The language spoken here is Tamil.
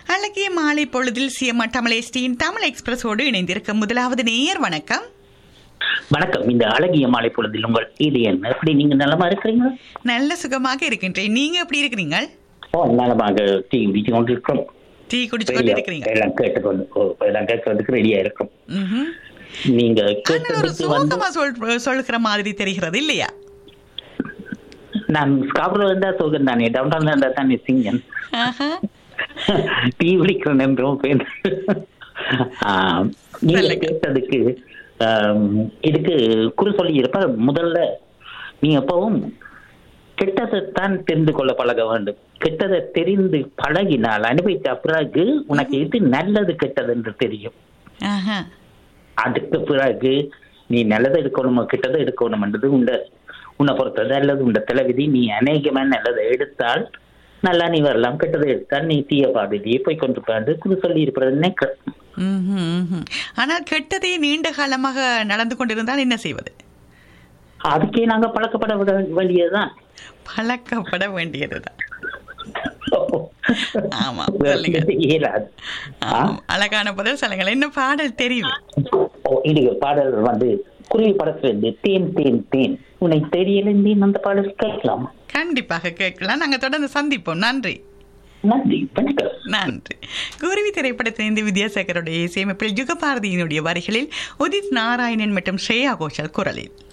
அழகிய மாலை பொழுதில் சிஎம் தமிழேஸ்டியின் தமிழ் எக்ஸ்பிரஸோடு இணைந்திருக்கும் முதலாவது நேயர் வணக்கம் வணக்கம் இந்த அழகிய மாலை பொழுதில் உங்கள் இது என்ன எப்படி நீங்க நலமா இருக்கிறீங்க நல்ல சுகமாக இருக்கின்றேன் நீங்க எப்படி இருக்கிறீங்க ஓ நலமாக டீ வீச்சு கொண்டு இருக்கிறோம் டீ குடிச்சு கொண்டு இருக்கிறீங்க எல்லாம் கேட்டுக்கொண்டு ஓ, எல்லாம் கேட்கறதுக்கு ரெடியா இருக்கும் ம்ஹும். நீங்க ஆனால் ஒரு கேட்டதுக்கு வந்து சோகமா சொல் சொல்கிற மாதிரி தெரிகிறது இல்லையா நான் ஸ்காப்ரோல இருந்தா சோகன் தானே டவுன் டவுன்ல இருந்தா தானே சிங்கன் ஆஹா. டீ குடிக்கிறேன் என்றும் பேர் ஆஹ், நீங்க சொல்லுங்க. கேட்டதுக்கு ஆம், இதுக்கு குறி சொல்லி இருப்ப முதல்ல நீ எப்பவும் கெட்டதைத்தான் தெரிந்து கொள்ள பழக வேண்டும் கெட்டதை தெரிந்து பழகினால் அனுபவித்த பிறகு உனக்கு இது நல்லது கெட்டது என்று தெரியும் ஆஹா. அதுக்கு பிறகு நீ நல்லதை எடுக்கணுமோ கெட்டதை எடுக்கணும்ன்றது உண்ட உன்னை பொறுத்தது அல்லது உண்ட தலைவிதி நீ அநேகமா நல்லதை எடுத்தால் நல்லா நீ வரலாம் கெட்டதை எடுத்தால் நீ தீய பாதையிலேயே போய் கொண்டு போய் குறி சொல்லி இருப்பது நினைக்கிறேன் ம்ஹும், ம்ஹும். ஆனால் கெட்டதே நீண்ட காலமாக நடந்து கொண்டிருந்தால் என்ன செய்வது அதுக்கே நாங்க பழக்கப்பட விட வேண்டியதுதான் பழக்கப்பட வேண்டியதுதான் ஆமா, சொல்லுங்க. இயலாது ஆ? ஆமாம். அழகான பதில் சொல்லுங்கள் என்ன பாடல் தெரியுது ஓ, இது பாடல் வந்து குருவி படத்துல இருந்து தேன் தேன் தேன் உன்னை தெரியலேந்தேன் அந்த பாடல் கேட்கலாம் கண்டிப்பாக கேட்கலாம் நாங்க தொடர்ந்து சந்திப்போம் நன்றி நன்றி வணக்கம் நன்றி குருவி திரைப்படத்திலிருந்து வித்யாசாகருடைய இசையமைப்பில் யுகபாரதியினுடைய வரிகளில் உதித் நாராயணன் மற்றும் ஸ்ரேயா கோஷல் குரலில்